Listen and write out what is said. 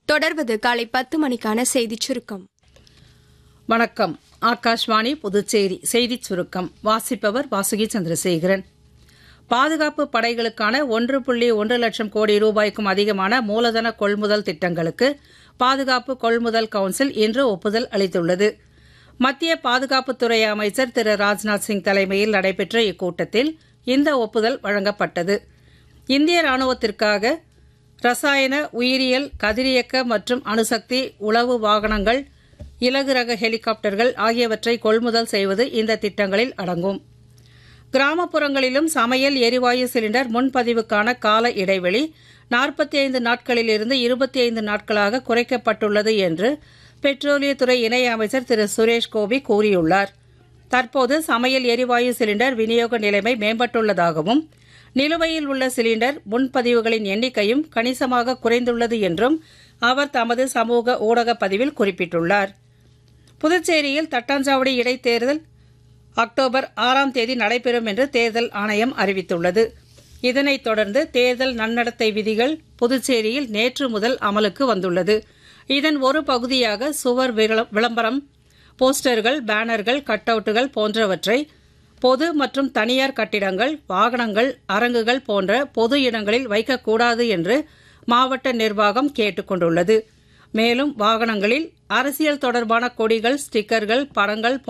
தொடர்வது காலை பத்து மணிக்கான செய்திச் சுருக்கம் வணக்கம் ஆகாஷ்வாணி புதுச்சேரி செய்திச் சுருக்கம் வாசிப்பவர் வாசுகி சந்திரசேகரன் பாதுகாப்பு படைகளுக்கான ஒன்று புள்ளி ஒன்று லட்சம் கோடி ரூபாய்க்கும் அதிகமான மூலதன கொள்முதல் திட்டங்களுக்கு பாதுகாப்பு கொள்முதல் கவுன்சில் இன்று ஒப்புதல் அளித்துள்ளது மத்திய பாதுகாப்புத்துறை அமைச்சர் திரு ராஜ்நாத் சிங் தலைமையில் நடைபெற்ற இக்கூட்டத்தில் இந்த ஒப்புதல் வழங்கப்பட்டது இந்திய ராணுவத்திற்காக ரசாயன உயிரியல் கதிரியக்க மற்றும் அணுசக்தி உளவு வாகனங்கள் இலகு ரக ஹெலிகாப்டர்கள் ஆகியவற்றை கொள்முதல் செய்வது இந்த திட்டங்களில் அடங்கும் கிராமப்புறங்களிலும் சமையல் எரிவாயு சிலிண்டர் முன்பதிவுக்கான கால இடைவெளி நாற்பத்தி ஐந்து நாட்களிலிருந்து இருபத்தி ஐந்து நாட்களாக குறைக்கப்பட்டுள்ளது என்று பெட்ரோலியத்துறை இணை அமைச்சர் திரு சுரேஷ் கோபி கூறியுள்ளார் தற்போது சமையல் எரிவாயு சிலிண்டர் விநியோக நிலைமை மேம்பட்டுள்ளதாகவும் நிலுவையில் உள்ள சிலிண்டர் முன்பதிவுகளின் எண்ணிக்கையும் கணிசமாக குறைந்துள்ளது என்றும் அவர் தமது சமூக ஊடக பதிவில் குறிப்பிட்டுள்ளார் புதுச்சேரியில் தட்டாஞ்சாவடி இடைத்தேர்தல் அக்டோபர் ஆறாம் தேதி நடைபெறும் என்று தேர்தல் ஆணையம் அறிவித்துள்ளது இதனைத் தொடர்ந்து தேர்தல் நன்னடத்தை விதிகள் புதுச்சேரியில் நேற்று முதல் அமலுக்கு வந்துள்ளது இதன் ஒரு பகுதியாக சுவர் விள- விளம்பரம் போஸ்டர்கள் பேனர்கள் கட் அவுட்டுகள் போன்றவற்றை பொது மற்றும் தனியார் கட்டிடங்கள் வாகனங்கள் அரங்குகள் போன்ற பொது இடங்களில் வைக்கக்கூடாது என்று மாவட்ட நிர்வாகம் கேட்டுக் கொண்டுள்ளது மேலும் வாகனங்களில் அரசியல் தொடர்பான கொடிகள் ஸ்டிக்கர்கள் படங்கள்